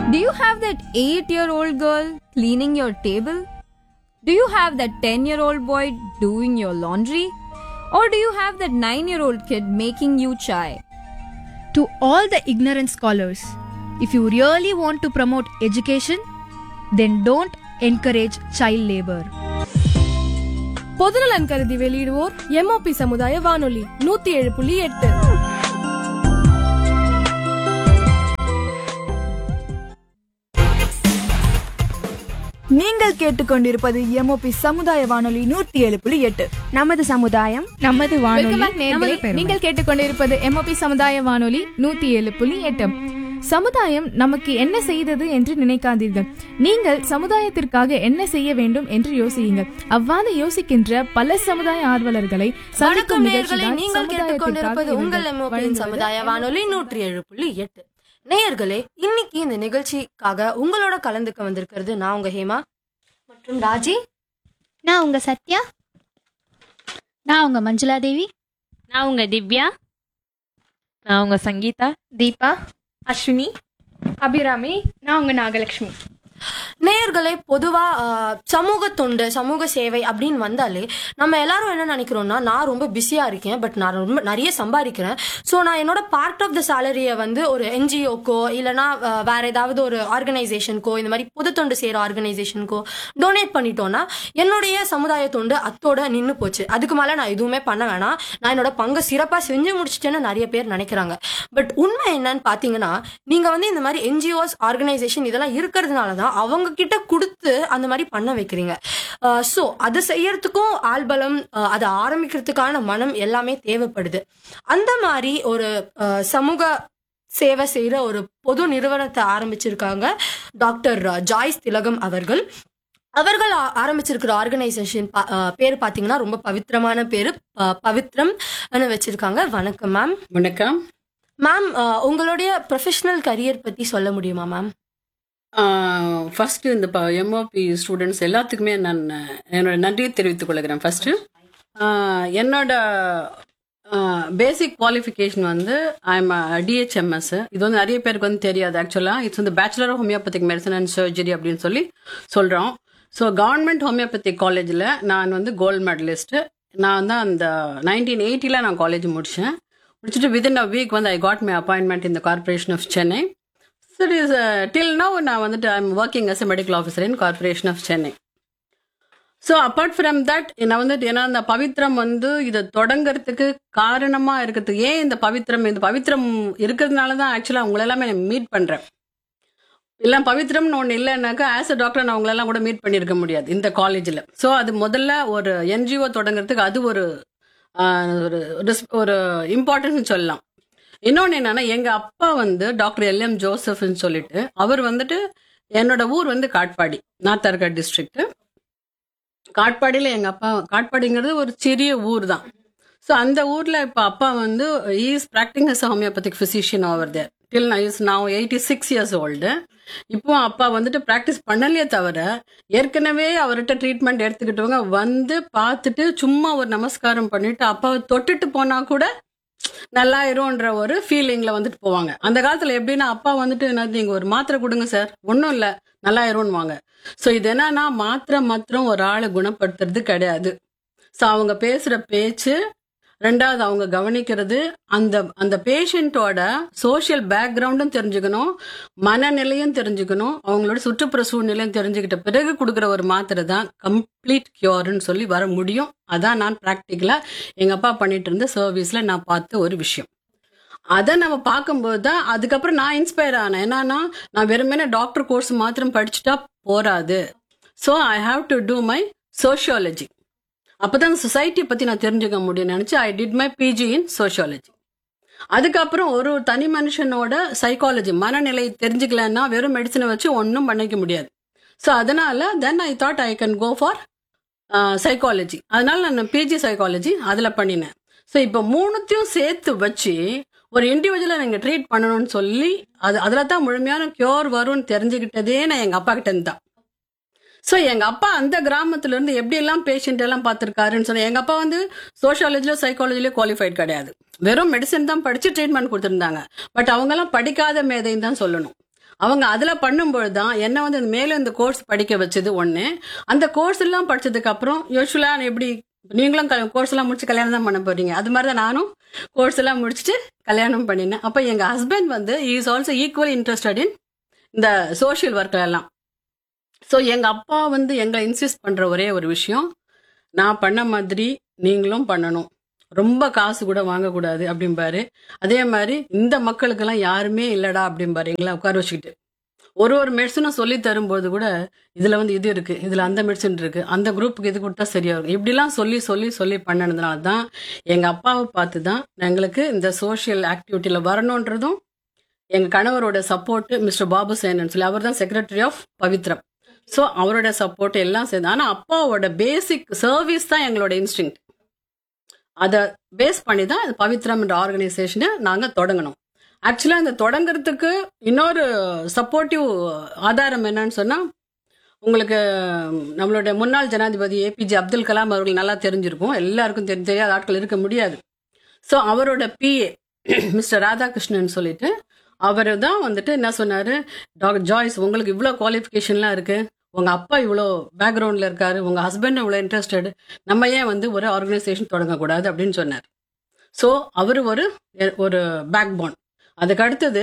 Do you have that 8 year old girl cleaning your table? Do you have that 10 year old boy doing your laundry? Or do you have that 9 year old kid making you chai? To all the ignorant scholars, if you really want to promote education, then don't encourage child labor. பொதுநலன் கருதி வெளியிடுவோர் MOP சமுதாய வானொலி நூத்தி ஏழு புள்ளி எட்டு நீங்கள் கேட்டுக்கொண்டிருப்பது எம்ஓபி சமுதாய வானொலி நூத்தி ஏழு புள்ளி எட்டு நமது சமுதாயம் நமது Welcome back, நேயர்களே. நீங்கள் கேட்டுக்கொண்டிருப்பது எம்ஓபி சமுதாய வானொலி நூத்தி ஏழு புள்ளி எட்டு சமுதாயம் நமக்கு என்ன செய்தது என்று நினைக்காதீர்கள் நீங்கள் சமுதாயத்திற்காக என்ன செய்ய வேண்டும் என்று யோசியுங்கள் அவ்வாறு யோசிக்கின்ற பல சமுதாய ஆர்வலர்களை சந்திக்கும் வணக்கம் நேயர்களே நிகழ்ச்சிதான் நீங்கள் கேட்டுக்கொண்டிருப்பது சமுதாயத்திற்காக உங்கள் இவர்கள் எம்ஓபியின் வழங்குவது சமுதாய வானொலி நூற்றி ஏழு புள்ளி எட்டு நேயர்களே இன்னைக்கு இந்த நிகழ்ச்சிக்காக உங்களோட கலந்துக்க வந்திருக்கிறது நான் உங்க ஹேமா மற்றும் ராஜி நான் உங்க சத்யா நான் உங்க மஞ்சுளா தேவி நான் உங்க திவ்யா நான் உங்க சங்கீதா தீபா அஸ்வினி அபிராமி நான் உங்க நாகலட்சுமி நேயர்களே பொதுவா ஆஹ், சமூக தொண்டு சமூக சேவை அப்படின்னு வந்தாலே நம்ம எல்லாரும் என்ன நினைக்கிறோம்னா நான் ரொம்ப பிஸியா இருக்கேன் பட் நான் ரொம்ப நிறைய சம்பாதிக்கிறேன் ஸோ நான் என்னோட பார்ட் ஆஃப் த சேலரியை வந்து ஒரு என்ஜிஓக்கோ இல்லைனா ஆஹ், வேற ஏதாவது ஒரு ஆர்கனைசேஷனுக்கோ இந்த மாதிரி பொது தொண்டு செய்யற ஆர்கனைசேஷனுக்கோ டொனேட் பண்ணிட்டோம்னா என்னுடைய சமுதாய தொண்டு அத்தோட நின்று போச்சு அதுக்கு மேல நான் எதுவுமே பண்ண வேணாம் நான் என்னோட பங்கை சிறப்பா செஞ்சு முடிச்சிட்டேன்னு நிறைய பேர் நினைக்கிறாங்க பட் உண்மை என்னன்னு பாத்தீங்கன்னா நீங்க வந்து இந்த மாதிரி என்ஜிஓஸ் ஆர்கனைசேஷன் இதெல்லாம் இருக்கிறதுனால தான் அவங்க கிட்ட கொடுத்து அந்த மாதிரி பண்ண வைக்கிறீங்க ஸோ அதை செய்யறதுக்கும் ஆள்பலம் அஹ், அதை ஆரம்பிக்கிறதுக்கான மனம் எல்லாமே தேவைப்படுது அந்த மாதிரி ஒரு அஹ், சமூக சேவை செய்யற ஒரு பொது நிறுவனத்தை ஆரம்பிச்சிருக்காங்க டாக்டர் ஜாய்ஸ் திலகம் அவர்கள் அவர்கள் ஆ- ஆரம்பிச்சிருக்கிற ஆர்கனைசேஷன் பேர் பாத்தீங்கன்னா ரொம்ப பவித்திரமான பேரு ப- பவித்ரம் வச்சிருக்காங்க வணக்கம் மேம் வணக்கம் மேம் உங்களுடைய ப்ரொஃபஷனல் கரியர் பத்தி சொல்ல முடியுமா மேம் ஃபர்ஸ்ட் இந்த எம்ஓபி ஸ்டூடெண்ட்ஸ் எல்லாத்துக்குமே நான் என்னோட நன்றியை தெரிவித்துக் கொள்கிறேன் ஃபர்ஸ்ட் என்னோட பேசிக் குவாலிஃபிகேஷன் வந்து ஐஎம் டிஹெச்எம்எஸ் இது வந்து நிறைய பேருக்கு வந்து தெரியாது ஆக்சுவலாக இட்ஸ் வந்து bachelor of homeopathic medicine and surgery அப்படின்னு சொல்லி சொல்கிறோம் ஸோ கவர்மெண்ட் ஹோமியோபதிக் காலேஜில் நான் வந்து கோல்டு மெடலிஸ்ட்டு நான் தான் அந்த நைன்டீன் எயிட்டியில் நான் காலேஜ் முடித்தேன் முடிச்சுட்டு வித்தின் அ வீக் வந்து ஐ காட் மை அப்பாயின்மெண்ட் இந்த கார்பரேஷன் ஆஃப் சென்னை சரி டில் நவ் நான் வந்துட்டு I am working as medical officer in corporation of Chennai so apart from that நான் வந்துட்டு ஏன்னா இந்த பவித்ரம் வந்து இதை தொடங்கறதுக்கு காரணமாக இருக்கிறதுக்கு ஏன் இந்த பவித்ரம் இந்த பவித்ரம் இருக்கிறதுனால தான் ஆக்சுவலாக உங்களை எல்லாமே நான் மீட் பண்ணுறேன் இல்லை பவித்ரம்னு ஒன்று இல்லைன்னாக்கா ஆஸ் அ டாக்டர் நான் உங்களெல்லாம் கூட மீட் பண்ணியிருக்க முடியாது இந்த காலேஜில் ஸோ அது முதல்ல ஒரு என்ஜிஓ தொடங்குறதுக்கு அது ஒரு ஆஹ், ஒரு ரிஸ்- ஒரு இம்பார்ட்டன்ஸ் சொல்லலாம் இன்னொன்று என்னன்னா எங்க அப்பா வந்து டாக்டர் எல் எம் ஜோசப்னு சொல்லிட்டு அவர் வந்துட்டு என்னோட ஊர் வந்து காட்பாடி நாத்தார்கட் டிஸ்ட்ரிக்ட் காட்பாடியில் எங்க அப்பா காட்பாடிங்கிறது ஒரு சிறிய ஊர் தான் ஸோ அந்த ஊர்ல இப்போ அப்பா வந்து is practicing as homeopathic physician over there till is நான் எயிட்டி சிக்ஸ் இயர்ஸ் ஓல்டு இப்போ அப்பா வந்துட்டு ப்ராக்டிஸ் பண்ணலையே தவிர ஏற்கனவே அவர்கிட்ட ட்ரீட்மெண்ட் எடுத்துக்கிட்டவங்க வந்து பார்த்துட்டு சும்மா ஒரு நமஸ்காரம் பண்ணிட்டு அப்பாவை தொட்டுட்டு போனா கூட நல்லாயிரும்ன்ற ஒரு ஃபீலிங்ல வந்துட்டு போவாங்க அந்த காலத்துல எப்படின்னா அப்பா வந்துட்டு என்ன நீங்க ஒரு மாத்திரை கொடுங்க சார் ஒன்றும் இல்லை நல்லாயிரும்வாங்க ஸோ இது என்னன்னா மாத்திரை மாத்திரம் ஒரு ஆளை குணப்படுத்துறது கிடையாது ஸோ அவங்க பேசுற பேச்சு ரெண்டாவது அவங்க கவனிக்கிறது அந்த அந்த பேஷண்ட்டோட சோஷியல் பேக்ரவுண்டும் தெரிஞ்சுக்கணும் மனநிலையும் தெரிஞ்சுக்கணும் அவங்களோட சுற்றுப்புற சூழ்நிலையும் தெரிஞ்சுக்கிட்ட பிறகு கொடுக்குற ஒரு மாத்திரை தான் கம்ப்ளீட் கியூர்னு சொல்லி வர முடியும் அதான் நான் ப்ராக்டிக்கலாக எங்கள் அப்பா பண்ணிட்டு இருந்த சர்வீஸில் நான் பார்த்த ஒரு விஷயம் அதை நம்ம பார்க்கும்போது தான் அதுக்கப்புறம் நான் இன்ஸ்பயர் ஆனேன் என்னன்னா நான் வெறுமனே டாக்டர் கோர்ஸ் மாத்திரம் படிச்சுட்டா போராது so I have to do my sociology அப்பதான் சொசைட்டியை பத்தி நான் தெரிஞ்சுக்க முடியும்னு நினைச்சு I did my P G in sociology அதுக்கப்புறம் ஒரு தனி மனுஷனோட சைக்காலஜி மனநிலை தெரிஞ்சுக்கலன்னா வெறும் மெடிசனை வச்சு ஒன்றும் பண்ணிக்க முடியாது ஸோ அதனால then I thought I can go for psychology அதனால நான் பிஜி சைக்காலஜி அதில் பண்ணினேன் ஸோ இப்போ மூணுத்தையும் சேர்த்து வச்சு ஒரு இண்டிவிஜுவலை நீங்கள் ட்ரீட் பண்ணணும்னு சொல்லி அது அதில் தான் முழுமையான கியூர் வரும்னு தெரிஞ்சுக்கிட்டதே நான் எங்கள் அப்பா கிட்ட இருந்து தான் ஸோ எங்க அப்பா அந்த கிராமத்துல இருந்து எப்படி எல்லாம் பேஷண்ட் எல்லாம் பார்த்திருக்காருன்னு சொன்னா எங்க அப்பா வந்து சோஷியாலஜிலோ சைக்காலஜிலோ குவாலிஃபைட் கிடையாது வெறும் மெடிசன் தான் படிச்சு ட்ரீட்மெண்ட் கொடுத்துருந்தாங்க பட் அவங்க எல்லாம் படிக்காத மேதைன்னு தான் சொல்லணும் அவங்க அதுல பண்ணும்பொழுது தான் என்ன வந்து மேலும் இந்த கோர்ஸ் படிக்க வச்சது ஒண்ணு அந்த கோர்ஸ் எல்லாம் படிச்சதுக்கு அப்புறம் யூஸ்வலா எப்படி நீங்களும் கோர்ஸ் எல்லாம் முடிச்சு கல்யாணம் தான் பண்ண போறீங்க அது மாதிரி தான் நானும் கோர்ஸ் எல்லாம் முடிச்சுட்டு கல்யாணம் பண்ணினேன் அப்ப எங்க ஹஸ்பண்ட் வந்து is also equal interested in இந்த சோஷியல் ஒர்க்ல எல்லாம் ஸோ எங்க அப்பா வந்து எங்களை இன்சிஸ்ட் பண்ற ஒரே ஒரு விஷயம் நான் பண்ண மாதிரி நீங்களும் பண்ணணும் ரொம்ப காசு கூட வாங்கக்கூடாது அப்படிம்பாரு அதே மாதிரி இந்த மக்களுக்கெல்லாம் யாருமே இல்லடா அப்படிம்பாரு எங்களை உட்கார வச்சுக்கிட்டு ஒரு ஒரு மெடிசனும் சொல்லி தரும்போது கூட இதுல வந்து இது இருக்கு இதுல அந்த மெடிசன் இருக்கு அந்த குரூப்புக்கு இது கொடுத்தா சரியா இருக்கும் இப்படிலாம் சொல்லி சொல்லி சொல்லி பண்ணனதுனால தான் எங்க அப்பாவை பார்த்து தான் எங்களுக்கு இந்த சோஷியல் ஆக்டிவிட்டியில வரணுன்றதும் எங்க கணவரோட சப்போர்ட் மிஸ்டர் பாபு சேனன் சொல்லி அவர் தான் செக்ரட்டரி ஆஃப் பவித்ரம் ஸோ அவரோட சப்போர்ட் எல்லாம் சேர்ந்து ஆனால் அப்பாவோட பேசிக் சர்வீஸ் தான் எங்களோட இன்ஸ்டிங் அதை பேஸ் பண்ணி தான் இந்த பவித்ரம் என்ற ஆர்கனைசேஷனை நாங்கள் தொடங்கினோம் ஆக்சுவலாக இந்த தொடங்குறதுக்கு இன்னொரு சப்போர்ட்டிவ் ஆதாரம் என்னன்னு சொன்னால் உங்களுக்கு நம்மளுடைய முன்னாள் ஜனாதிபதி ஏபிஜே அப்துல் கலாம் அவர்கள் நல்லா தெரிஞ்சிருக்கும் எல்லாருக்கும் தெரி தெரியாத ஆட்கள் இருக்க முடியாது ஸோ அவரோட பிஏ மிஸ்டர் ராதாகிருஷ்ணன் சொல்லிட்டு அவர் தான் வந்துட்டு என்ன சொன்னாரு டாக்டர் ஜாய்ஸ் உங்களுக்கு இவ்வளோ குவாலிஃபிகேஷன்லாம் இருக்கு உங்க அப்பா இவ்வளோ பேக்ரவுண்ட்ல இருக்காரு உங்க ஹஸ்பண்ட் இவ்வளோ இன்ட்ரெஸ்டட் நம்ம ஏன் வந்து ஒரு ஆர்கனைசேஷன் தொடங்கக்கூடாது அப்படின்னு சொன்னார் ஸோ அவர் ஒரு ஒரு பேக் போன் அதுக்கு அடுத்தது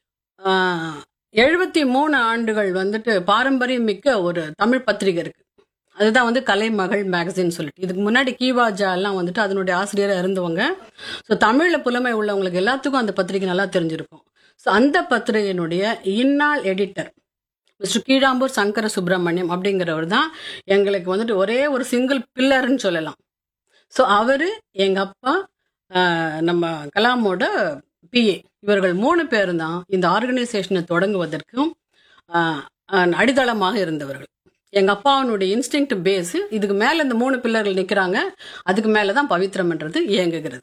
எழுபத்தி மூணு ஆண்டுகள் வந்துட்டு பாரம்பரியம் மிக்க ஒரு தமிழ் பத்திரிகை இருக்கு அதுதான் வந்து கலைமகள் மேகசின் சொல்லிட்டு இதுக்கு முன்னாடி கீவாஜா எல்லாம் வந்துட்டு அதனுடைய ஆசிரியராக இருந்தவங்க ஸோ தமிழில் புலமை உள்ளவங்களுக்கு எல்லாத்துக்கும் அந்த பத்திரிகை நல்லா தெரிஞ்சிருக்கும் ஸோ அந்த பத்திரிகையினுடைய இந்நாள் எடிட்டர் மிஸ்டர் கீழாம்பூர் சங்கர சுப்பிரமணியம் அப்படிங்கிறவர் தான் எங்களுக்கு வந்துட்டு ஒரே ஒரு சிங்கிள் பில்லர்னு சொல்லலாம் ஸோ அவர் எங்கள் அப்பா ஆஹ், நம்ம கலாமோட பிஏ இவர்கள் மூணு பேரும் தான் இந்த ஆர்கனைசேஷனை தொடங்குவதற்கும் ஆஹ், ஆஹ், அடித்தளமாக இருந்தவர்கள் எங்க அப்பாவினுடைய இன்ஸ்டிங் பேஸ் இதுக்கு மேல இந்த மூணு பில்லர்கள் நிக்கிறாங்க அதுக்கு மேலதான் பவித்ரம்ன்றது இயங்குகிறது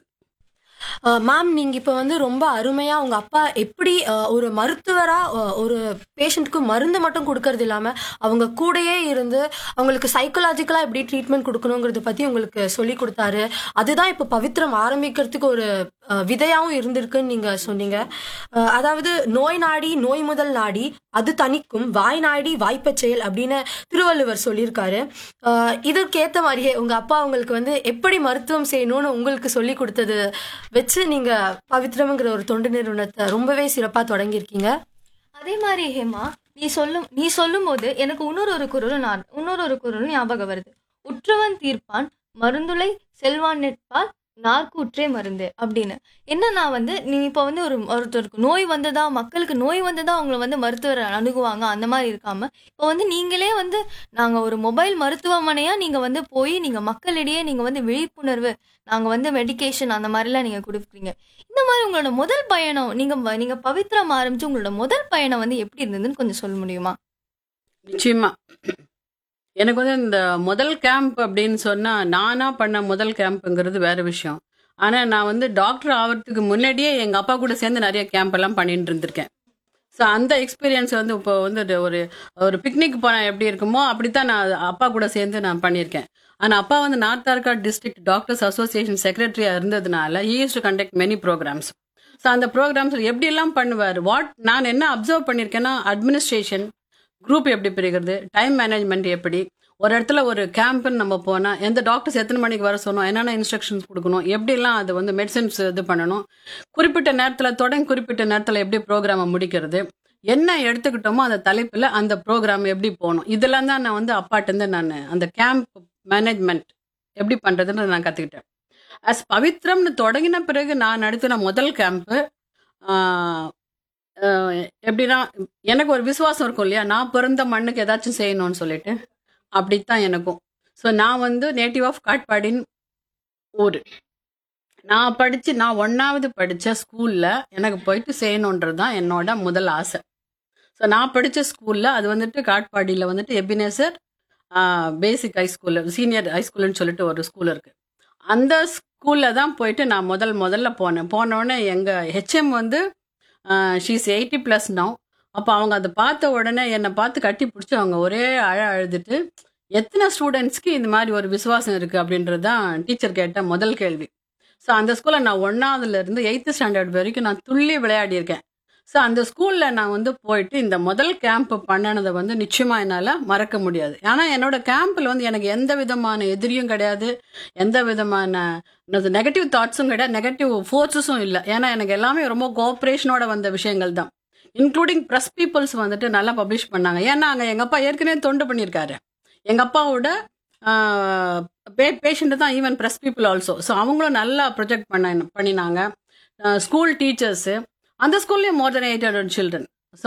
மேம் நீங்க இப்ப வந்து ரொம்ப அருமையா உங்க அப்பா எப்படி அஹ், ஒரு மருத்துவரா அஹ், ஒரு பேஷண்ட்க்கு மருந்து மட்டும் கொடுக்கறது இல்லாம அவங்க கூடயே இருந்து அவங்களுக்கு சைக்கலாஜிக்கலா எப்படி ட்ரீட்மெண்ட் கொடுக்கணுங்கிறத பத்தி உங்களுக்கு சொல்லி கொடுத்தாரு அதுதான் இப்ப பவித்ரம் ஆரம்பிக்கிறதுக்கு ஒரு அஹ், விதையாவும் இருந்திருக்குன்னு நீங்க சொன்னீங்க அஹ், அதாவது நோய் நாடி நோய் முதல் நாடி அது தணிக்கும் வாய் நாடி வாய்ப்பச் செயல் அப்படின்னு திருவள்ளுவர் சொல்லியிருக்காரு அஹ், இதற்கேத்த மாதிரியே உங்க அப்பா உங்களுக்கு வந்து எப்படி மருத்துவம் செய்யணும்னு உங்களுக்கு சொல்லி கொடுத்தது வச்சு நீங்க பவித்ரம்ங்கிற ஒரு தொண்டு நிறுவனத்தை ரொம்பவே சிறப்பா தொடங்கியிருக்கீங்க அதே மாதிரி ஹேமா நீ சொல்லும் நீ சொல்லும்போது எனக்கு இன்னொரு ஒரு குரலும் நான் இன்னொரு ஒரு குரலும் ஞாபகம் வருது உற்றவன் தீர்ப்பான் மருந்துளை செல்வான் நிற்பால் நாற்கூற்றே மருந்து அப்படின்னு என்னன்னா வந்து நீ இப்போ வந்து ஒரு ஒருத்தருக்கு நோய் வந்ததா மக்களுக்கு நோய் வந்ததா அவங்கள வந்து மருத்துவர் அணுகுவாங்க அந்த மாதிரி இருக்காம இப்போ வந்து நீங்களே வந்து நாங்க ஒரு மொபைல் மருத்துவமனையா நீங்க வந்து போய் நீங்க மக்களிடையே நீங்க வந்து விழிப்புணர்வு நாங்க வந்து மெடிகேஷன் அந்த மாதிரிலாம் நீங்க கொடுக்குறீங்க இந்த மாதிரி உங்களோட முதல் பயணம் நீங்க வ- நீங்க பவித்ரம் ஆரம்பிச்சு உங்களோட முதல் பயணம் வந்து எப்படி இருந்ததுன்னு கொஞ்சம் சொல்ல முடியுமா நிச்சயமா எனக்கு வந்து இந்த முதல் கேம்ப் அப்படின்னு சொன்னா நானா பண்ண முதல் கேம்ப்ங்கிறது வேற விஷயம் ஆனா நான் வந்து டாக்டர் ஆகிறதுக்கு முன்னாடியே எங்க அப்பா கூட சேர்ந்து நிறைய கேம்ப் எல்லாம் பண்ணிட்டு இருந்திருக்கேன் ஸோ அந்த எக்ஸ்பீரியன்ஸ் வந்து இப்போ வந்து ஒரு- ஒரு ஒரு பிக்னிக் போனால் எப்படி இருக்குமோ அப்படித்தான் நான் அப்பா கூட சேர்ந்து நான் பண்ணியிருக்கேன் ஆனால் அப்பா வந்து North Arcot district doctors association செக்ரட்டரியாக இருந்ததுனால is to conduct many programs so அந்த ப்ரோக்ராம்ஸ் எப்படியெல்லாம் பண்ணுவார் வாட் நான் என்ன அப்சர்வ் பண்ணியிருக்கேன்னா அட்மினிஸ்ட்ரேஷன் குரூப் எப்படி பிரிக்கிறது டைம் மேனேஜ்மெண்ட் எப்படி ஒரு இடத்துல ஒரு கேம்ப்னு நம்ம போனால் எந்த டாக்டர்ஸ் எத்தனை மணிக்கு வர சொன்னோம் என்னென்ன இன்ஸ்ட்ரக்ஷன்ஸ் கொடுக்கணும் எப்படிலாம் அது வந்து மெடிசன்ஸ் இது பண்ணணும் குறிப்பிட்ட நேரத்தில் தொடங்கி குறிப்பிட்ட நேரத்தில் எப்படி ப்ரோக்ராமை முடிக்கிறது என்ன எடுத்துக்கிட்டோமோ அந்த தலைப்பில் அந்த ப்ரோக்ராம் எப்படி போகணும் இதெல்லாம் தான் நான் வந்து அப்பாட்டேருந்து நான் அந்த கேம்ப் மேனேஜ்மெண்ட் எப்படி பண்ணுறதுன்னு நான் கற்றுக்கிட்டேன் அஸ் பவித்ரம்னு தொடங்கின பிறகு நான் நடத்தின முதல் கேம்ப்பு எப்படின்னா எனக்கு ஒரு விசுவாசம் இருக்கும் இல்லையா நான் பிறந்த மண்ணுக்கு ஏதாச்சும் செய்யணும்னு சொல்லிட்டு அப்படித்தான் எனக்கும் ஸோ நான் வந்து நேட்டிவ் ஆஃப் காட்பாடின் ஊர் நான் படித்து நான் ஒன்றாவது படித்த ஸ்கூலில் எனக்கு போயிட்டு செய்யணுன்றது தான் என்னோட முதல் ஆசை ஸோ நான் படித்த ஸ்கூலில் அது வந்துட்டு காட்பாடியில் வந்துட்டு எபினேசர் பேசிக் ஹைஸ்கூலில் சீனியர் ஹைஸ்கூல்னு சொல்லிட்டு ஒரு ஸ்கூல் இருக்குது அந்த ஸ்கூலில் தான் போயிட்டு நான் முதல் முதல்ல போனேன் போனோடனே எங்கள் ஹெச்எம் வந்து ஷீஸ் எயிட்டி ப்ளஸ் நவ் அப்போ அவங்க அதை பார்த்த உடனே என்னை பார்த்து கட்டி பிடிச்சி அவங்க ஒரே அழ அழுதுட்டு எத்தனை ஸ்டூடெண்ட்ஸ்க்கு இந்த மாதிரி ஒரு விசுவாசம் இருக்குது அப்படின்றது தான் டீச்சர் கேட்ட முதல் கேள்வி ஸோ அந்த ஸ்கூலில் நான் ஒன்றாவதுல இருந்து எயித்து ஸ்டாண்டர்ட் வரைக்கும் நான் துள்ளி விளையாடியிருக்கேன் ஸோ அந்த ஸ்கூலில் நான் வந்து போயிட்டு இந்த முதல் கேம்ப் பண்ணினதை வந்து நிச்சயமாக என்னால் மறக்க முடியாது ஆனால் என்னோட கேம்பில் வந்து எனக்கு எந்த விதமான எதிரியும் கிடையாது எந்த விதமான நெகட்டிவ் தாட்ஸும் கிடையாது நெகட்டிவ் ஃபோர்ஸஸும் இல்லை ஏன்னா எனக்கு எல்லாமே ரொம்ப கோஆப்ரேஷனோட வந்த விஷயங்கள் தான் இன்க்ளூடிங் ப்ரெஸ் பீப்புள்ஸ் வந்துட்டு நல்லா பப்ளிஷ் பண்ணாங்க ஏன்னா அங்கே எங்கள் அப்பா ஏற்கனவே தொண்டு பண்ணியிருக்காரு எங்கள் அப்பாவோட பேஷண்ட்டு தான் even press people also so அவங்களும் நல்லா ப்ரொஜெக்ட் பண்ண பண்ணினாங்க ஸ்கூல் டீச்சர்ஸு அந்த ஸ்கூல்லேயும் more then eight hundred children